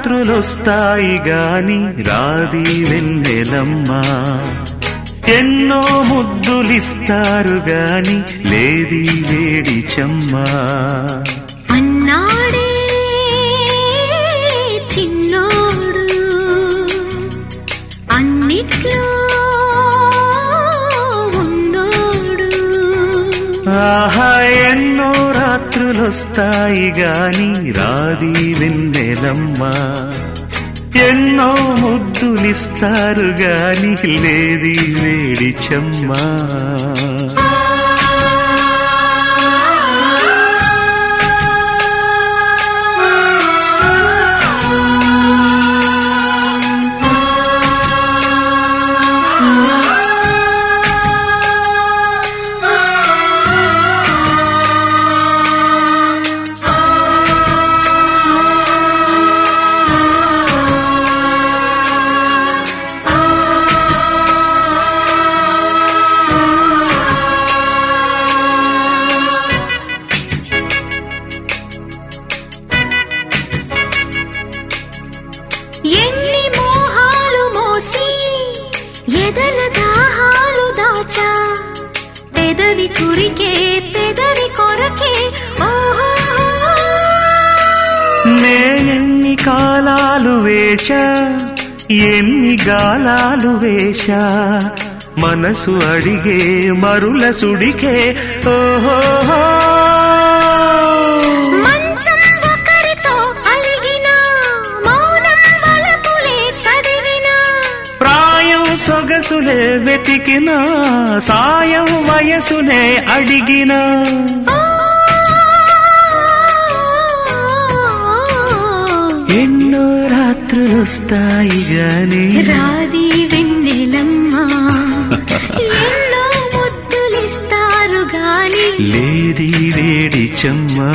రాత్రులొస్తాయి గాని రాది వెన్నెలమ్మా ఎన్నో ముద్దులిస్తారు గాని లేది వేడి చెమ్మా అన్నాడే చిన్నోడు అన్నిట్లో ఉన్నోడు ఆహా ఎన్నో రాత్రులొస్తాయి గాని రాది వెన్నెలమ్మా ఎన్నో ముద్దులిస్తారు గాని లేది వేడి చెమ్మా ఎన్ని మోహాలు మోసి ఎదల దాహాలు దాచా పెదవి కురికే పెదవి కొరకే ఓహో నేనెన్ని కాలాలు వేచా ఎన్ని గాలాలు వేశా మనసు అడిగే మరుల సుడికే ఓహో మంచం ఒకరితో అలిగిన మౌనం వలపులే చదివిన ప్రాయం సొగసులే వెతికిన సాయం వయసునే అడిగిన ఎన్నో రాత్రులొస్తాయి గాని రాది వెన్నెలమ్మ ఎన్నో ముద్దులిస్తారు గాని లేది వేడి చెమ్మా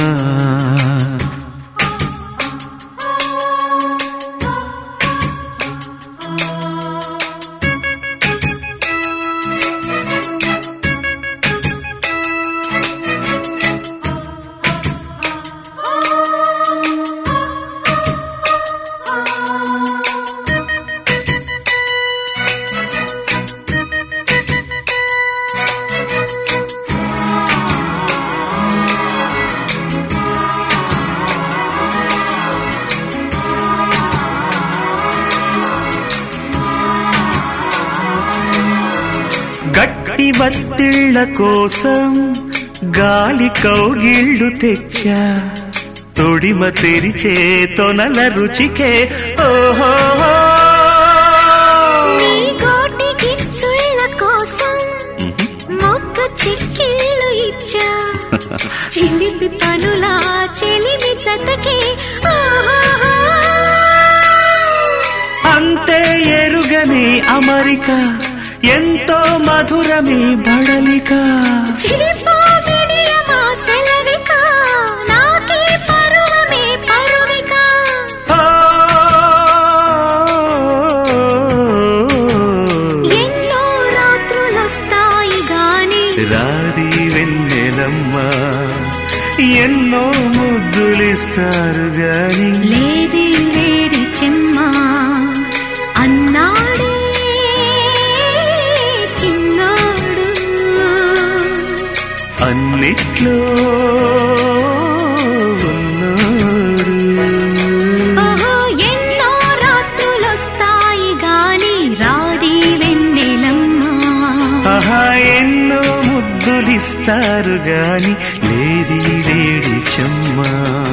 గట్టి బత్తిళ్ళ కోసం గాలి కౌగిళ్ళు తెచ్చా తొడిమ తెరిచే తొనల రుచికే ఓహో నీ గోటి గిచ్చుళ్ళ కోసం మొక్క చిక్కిళ్ళు ఇచ్చా చిలిపి పనులా చెలిమి చతకి అంతే ఎరుగని అమరిక ఎంతో మధురమి బడలిక చిలిపో విడియమా సెలవిక నాకే పరువమే పరువిక ఓ, ఎన్నో రాత్రులొస్తాయి గాని రాది వెన్నెలమ్మా ఎన్నో ముద్దులిస్తారు గాని లేది వేడి చెమ్మా అన్నాడే చిన్నాడు అన్నిట్లో ఉన్నాడు ఓహో ఎన్నో రాత్రులొస్తాయి గాని రాది వెన్నెలమ్మా ఆహా ఎన్నో ముద్దులిస్తారు గాని లేది వేడి చెమ్మా